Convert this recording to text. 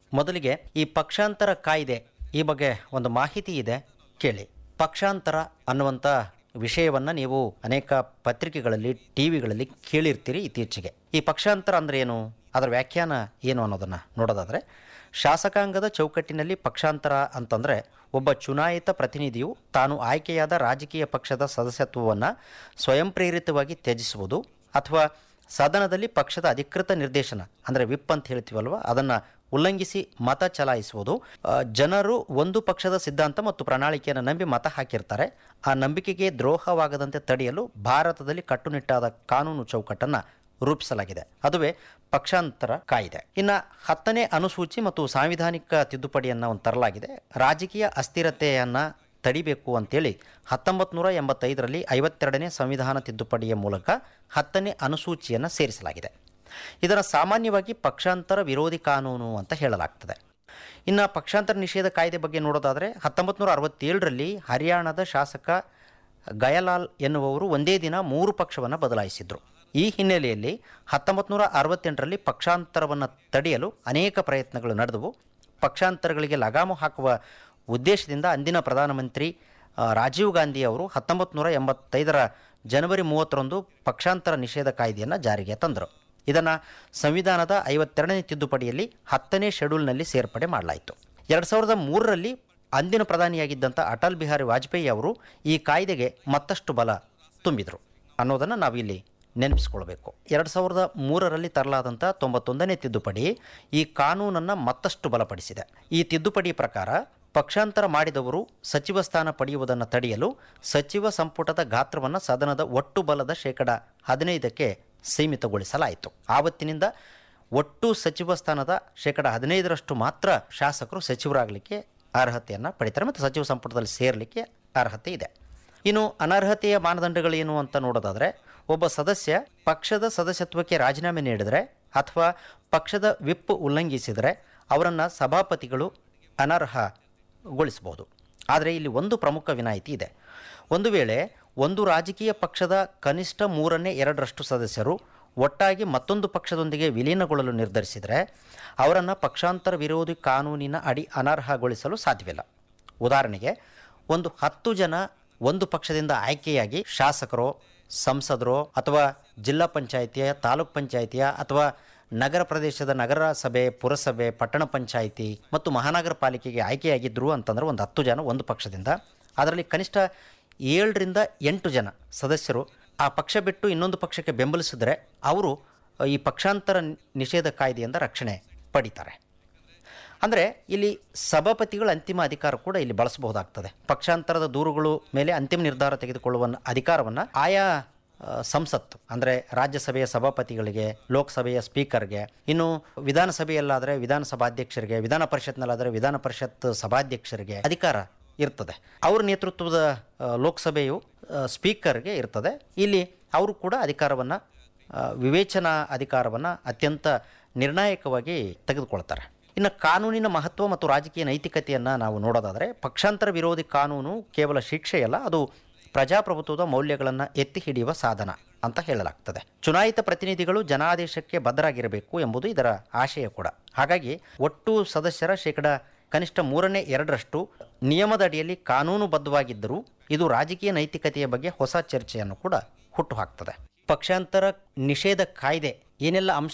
ಮೊದಲಿಗೆ ಈ ಪಕ್ಷಾಂತರ ಕಾಯ್ದೆ ಈ ಬಗ್ಗೆ ಒಂದು ಮಾಹಿತಿ ಇದೆ ಕೇಳಿ ಪಕ್ಷಾಂತರ ಅನ್ನುವಂಥ ವಿಷಯವನ್ನು ನೀವು ಅನೇಕ ಪತ್ರಿಕೆಗಳಲ್ಲಿ ಟಿ ವಿಗಳಲ್ಲಿ ಕೇಳಿರ್ತೀರಿ ಇತ್ತೀಚೆಗೆ ಈ ಪಕ್ಷಾಂತರ ಅಂದರೆ ಏನು ಅದರ ವ್ಯಾಖ್ಯಾನ ಏನು ಅನ್ನೋದನ್ನು ನೋಡೋದಾದರೆ ಶಾಸಕಾಂಗದ ಚೌಕಟ್ಟಿನಲ್ಲಿ ಪಕ್ಷಾಂತರ ಅಂತಂದರೆ ಒಬ್ಬ ಚುನಾಯಿತ ಪ್ರತಿನಿಧಿಯು ತಾನು ಆಯ್ಕೆಯಾದ ರಾಜಕೀಯ ಪಕ್ಷದ ಸದಸ್ಯತ್ವವನ್ನು ಸ್ವಯಂ ಪ್ರೇರಿತವಾಗಿ ತ್ಯಜಿಸುವುದು ಅಥವಾ ಸದನದಲ್ಲಿ ಪಕ್ಷದ ಅಧಿಕೃತ ನಿರ್ದೇಶನ ಅಂದರೆ ವಿಪ್ ಅಂತ ಹೇಳ್ತೀವಲ್ವ ಅದನ್ನು ಉಲ್ಲಂಘಿಸಿ ಮತ ಚಲಾಯಿಸುವುದು ಆ, ಜನರು ಒಂದು ಪಕ್ಷದ ಸಿದ್ಧಾಂತ ಮತ್ತು ಪ್ರಣಾಳಿಕೆಯನ್ನು ನಂಬಿ ಮತ ಹಾಕಿರ್ತಾರೆ ಆ ನಂಬಿಕೆಗೆ ದ್ರೋಹವಾಗದಂತೆ ತಡೆಯಲು ಭಾರತದಲ್ಲಿ ಕಟ್ಟುನಿಟ್ಟಾದ ಕಾನೂನು ಚೌಕಟ್ಟನ್ನು ರೂಪಿಸಲಾಗಿದೆ ಅದುವೇ ಪಕ್ಷಾಂತರ ಕಾಯ್ದೆ ಇನ್ನು ಹತ್ತನೇ ಅನುಸೂಚಿ ಮತ್ತು ಸಾಂವಿಧಾನಿಕ ತಿದ್ದುಪಡಿಯನ್ನು ಒಂದು ತರಲಾಗಿದೆ ರಾಜಕೀಯ ಅಸ್ಥಿರತೆಯನ್ನು ತಡಿಬೇಕು ಅಂತೇಳಿ ಹತ್ತೊಂಬತ್ತು ನೂರ ಎಂಬತ್ತೈದರಲ್ಲಿ ಐವತ್ತೆರಡನೇ ಸಂವಿಧಾನ ತಿದ್ದುಪಡಿಯ ಮೂಲಕ ಹತ್ತನೇ ಅನುಸೂಚಿಯನ್ನು ಸೇರಿಸಲಾಗಿದೆ ಇದನ್ನು ಸಾಮಾನ್ಯವಾಗಿ ಪಕ್ಷಾಂತರ ವಿರೋಧಿ ಕಾನೂನು ಅಂತ ಹೇಳಲಾಗ್ತದೆ ಇನ್ನು ಪಕ್ಷಾಂತರ ನಿಷೇಧ ಕಾಯ್ದೆ ಬಗ್ಗೆ ನೋಡೋದಾದರೆ ಹತ್ತೊಂಬತ್ತು ನೂರ ಅರವತ್ತೇಳರಲ್ಲಿ ಹರಿಯಾಣದ ಶಾಸಕ ಗಯಲಾಲ್ ಎನ್ನುವವರು ಒಂದೇ ದಿನ ಮೂರು ಪಕ್ಷವನ್ನು ಬದಲಾಯಿಸಿದರು ಈ ಹಿನ್ನೆಲೆಯಲ್ಲಿ ಹತ್ತೊಂಬತ್ತು ನೂರ ಅರವತ್ತೆಂಟರಲ್ಲಿ ಪಕ್ಷಾಂತರವನ್ನು ತಡೆಯಲು ಅನೇಕ ಪ್ರಯತ್ನಗಳು ನಡೆದವು ಪಕ್ಷಾಂತರಗಳಿಗೆ ಲಗಾಮು ಹಾಕುವ ಉದ್ದೇಶದಿಂದ ಅಂದಿನ ಪ್ರಧಾನಮಂತ್ರಿ ಆ, ರಾಜೀವ್ ಗಾಂಧಿ ಅವರು ಹತ್ತೊಂಬತ್ತು ನೂರ ಎಂಬತ್ತೈದರ ಜನವರಿ ಮೂವತ್ತರಂದು ಪಕ್ಷಾಂತರ ನಿಷೇಧ ಕಾಯ್ದೆಯನ್ನು ಜಾರಿಗೆ ತಂದರು ಇದನ್ನು ಸಂವಿಧಾನದ ಐವತ್ತೆರಡನೇ ತಿದ್ದುಪಡಿಯಲ್ಲಿ ಹತ್ತನೇ ಶೆಡ್ಯೂಲ್ನಲ್ಲಿ ಸೇರ್ಪಡೆ ಮಾಡಲಾಯಿತು ಎರಡು ಸಾವಿರದ ಮೂರರಲ್ಲಿ ಅಂದಿನ ಪ್ರಧಾನಿಯಾಗಿದ್ದಂಥ ಅಟಲ್ ಬಿಹಾರಿ ವಾಜಪೇಯಿ ಅವರು ಈ ಕಾಯ್ದೆಗೆ ಮತ್ತಷ್ಟು ಬಲ ತುಂಬಿದರು ಅನ್ನೋದನ್ನು ನಾವಿಲ್ಲಿ ನೆನಪಿಸ್ಕೊಳ್ಬೇಕು ಎರಡು ಸಾವಿರದ ಮೂರರಲ್ಲಿ ತರಲಾದಂಥ ತೊಂಬತ್ತೊಂದನೇ ತಿದ್ದುಪಡಿ ಈ ಕಾನೂನನ್ನು ಮತ್ತಷ್ಟು ಬಲಪಡಿಸಿದೆ ಈ ತಿದ್ದುಪಡಿ ಪ್ರಕಾರ ಪಕ್ಷಾಂತರ ಮಾಡಿದವರು ಸಚಿವ ಸ್ಥಾನ ಪಡೆಯುವುದನ್ನು ತಡೆಯಲು ಸಚಿವ ಸಂಪುಟದ ಗಾತ್ರವನ್ನು ಸದನದ ಒಟ್ಟು ಬಲದ ಶೇಕಡ ಹದಿನೈದಕ್ಕೆ ಸೀಮಿತಗೊಳಿಸಲಾಯಿತು ಆವತ್ತಿನಿಂದ ಒಟ್ಟು ಸಚಿವ ಸ್ಥಾನದ ಶೇಕಡ ಹದಿನೈದರಷ್ಟು ಮಾತ್ರ ಶಾಸಕರು ಸಚಿವರಾಗಲಿಕ್ಕೆ ಅರ್ಹತೆಯನ್ನು ಪಡಿತಾರೆ ಮತ್ತು ಸಚಿವ ಸಂಪುಟದಲ್ಲಿ ಸೇರಲಿಕ್ಕೆ ಅರ್ಹತೆ ಇದೆ ಇನ್ನು ಅನರ್ಹತೆಯ ಮಾನದಂಡಗಳೇನು ಅಂತ ನೋಡೋದಾದರೆ ಒಬ್ಬ ಸದಸ್ಯ ಪಕ್ಷದ ಸದಸ್ಯತ್ವಕ್ಕೆ ರಾಜೀನಾಮೆ ನೀಡಿದರೆ ಅಥವಾ ಪಕ್ಷದ ವಿಪ್ ಉಲ್ಲಂಘಿಸಿದರೆ ಅವರನ್ನು ಸಭಾಪತಿಗಳು ಅನರ್ಹಗೊಳಿಸಬಹುದು ಆದರೆ ಇಲ್ಲಿ ಒಂದು ಪ್ರಮುಖ ವಿನಾಯಿತಿ ಇದೆ ಒಂದು ವೇಳೆ ಒಂದು ರಾಜಕೀಯ ಪಕ್ಷದ ಕನಿಷ್ಠ ಮೂರನೇ ಎರಡರಷ್ಟು ಸದಸ್ಯರು ಒಟ್ಟಾಗಿ ಮತ್ತೊಂದು ಪಕ್ಷದೊಂದಿಗೆ ವಿಲೀನಗೊಳ್ಳಲು ನಿರ್ಧರಿಸಿದರೆ ಅವರನ್ನು ಪಕ್ಷಾಂತರ ವಿರೋಧಿ ಕಾನೂನಿನ ಅಡಿ ಅನರ್ಹಗೊಳಿಸಲು ಸಾಧ್ಯವಿಲ್ಲ ಉದಾಹರಣೆಗೆ ಒಂದು ಹತ್ತು ಜನ ಒಂದು ಪಕ್ಷದಿಂದ ಆಯ್ಕೆಯಾಗಿ ಶಾಸಕರೋ ಸಂಸದರೋ ಅಥವಾ ಜಿಲ್ಲಾ ಪಂಚಾಯಿತಿಯ ತಾಲೂಕ್ ಪಂಚಾಯಿತಿಯ ಅಥವಾ ನಗರ ಪ್ರದೇಶದ ನಗರ ಸಭೆ ಪುರಸಭೆ ಪಟ್ಟಣ ಪಂಚಾಯಿತಿ ಮತ್ತು ಮಹಾನಗರ ಪಾಲಿಕೆಗೆ ಆಯ್ಕೆಯಾಗಿದ್ದರು ಅಂತಂದ್ರೆ ಒಂದು ಹತ್ತು ಜನ ಒಂದು ಪಕ್ಷದಿಂದ ಅದರಲ್ಲಿ ಕನಿಷ್ಠ ಏಳರಿಂದ ಎಂಟು ಜನ ಸದಸ್ಯರು ಆ ಪಕ್ಷ ಬಿಟ್ಟು ಇನ್ನೊಂದು ಪಕ್ಷಕ್ಕೆ ಬೆಂಬಲಿಸಿದರೆ ಅವರು ಈ ಪಕ್ಷಾಂತರ ನಿಷೇಧ ಕಾಯ್ದೆಯಿಂದ ರಕ್ಷಣೆ ಪಡಿತಾರೆ ಅಂದರೆ ಇಲ್ಲಿ ಸಭಾಪತಿಗಳ ಅಂತಿಮ ಅಧಿಕಾರ ಕೂಡ ಇಲ್ಲಿ ಬಳಸಬಹುದಾಗ್ತದೆ ಪಕ್ಷಾಂತರದ ದೂರುಗಳು ಮೇಲೆ ಅಂತಿಮ ನಿರ್ಧಾರ ತೆಗೆದುಕೊಳ್ಳುವ ಅಧಿಕಾರವನ್ನು ಆಯಾ ಆ, ಸಂಸತ್ತು ಅಂದರೆ ರಾಜ್ಯಸಭೆಯ ಸಭಾಪತಿಗಳಿಗೆ ಲೋಕಸಭೆಯ ಸ್ಪೀಕರ್ಗೆ ಇನ್ನು ವಿಧಾನಸಭೆಯಲ್ಲಾದರೆ ವಿಧಾನಸಭಾಧ್ಯಕ್ಷರಿಗೆ ವಿಧಾನ ಪರಿಷತ್ನಲ್ಲಾದರೆ ವಿಧಾನ ಪರಿಷತ್ ಸಭಾಧ್ಯಕ್ಷರಿಗೆ ಅಧಿಕಾರ ಇರ್ತದೆ ಅವ್ರ ನೇತೃತ್ವದ ಆ, ಲೋಕಸಭೆಯು ಆ, ಸ್ಪೀಕರ್ಗೆ ಇರ್ತದೆ ಇಲ್ಲಿ ಅವರು ಕೂಡ ಅಧಿಕಾರವನ್ನು ವಿವೇಚನಾ ಅಧಿಕಾರವನ್ನು ಅತ್ಯಂತ ನಿರ್ಣಾಯಕವಾಗಿ ತೆಗೆದುಕೊಳ್ತಾರೆ ಇನ್ನು ಕಾನೂನಿನ ಮಹತ್ವ ಮತ್ತು ರಾಜಕೀಯ ನೈತಿಕತೆಯನ್ನು ನಾವು ನೋಡೋದಾದರೆ ಪಕ್ಷಾಂತರ ವಿರೋಧಿ ಕಾನೂನು ಕೇವಲ ಶಿಕ್ಷೆಯಲ್ಲ ಅದು ಪ್ರಜಾಪ್ರಭುತ್ವದ ಮೌಲ್ಯಗಳನ್ನು ಎತ್ತಿ ಹಿಡಿಯುವ ಸಾಧನ ಅಂತ ಹೇಳಲಾಗ್ತದೆ ಚುನಾಯಿತ ಪ್ರತಿನಿಧಿಗಳು ಜನಾದೇಶಕ್ಕೆ ಬದ್ಧರಾಗಿರಬೇಕು ಎಂಬುದು ಇದರ ಆಶಯ ಕೂಡ ಹಾಗಾಗಿ ಒಟ್ಟು ಸದಸ್ಯರ ಶೇಕಡ ಕನಿಷ್ಠ ಮೂರನೇ ಎರಡರಷ್ಟು ನಿಯಮದ ಅಡಿಯಲ್ಲಿ ಕಾನೂನುಬದ್ಧವಾಗಿದ್ದರೂ ಇದು ರಾಜಕೀಯ ನೈತಿಕತೆಯ ಬಗ್ಗೆ ಹೊಸ ಚರ್ಚೆಯನ್ನು ಕೂಡ ಹುಟ್ಟುಹಾಕ್ತದೆ ಪಕ್ಷಾಂತರ ನಿಷೇಧ ಕಾಯ್ದೆ ಏನೆಲ್ಲ ಅಂಶ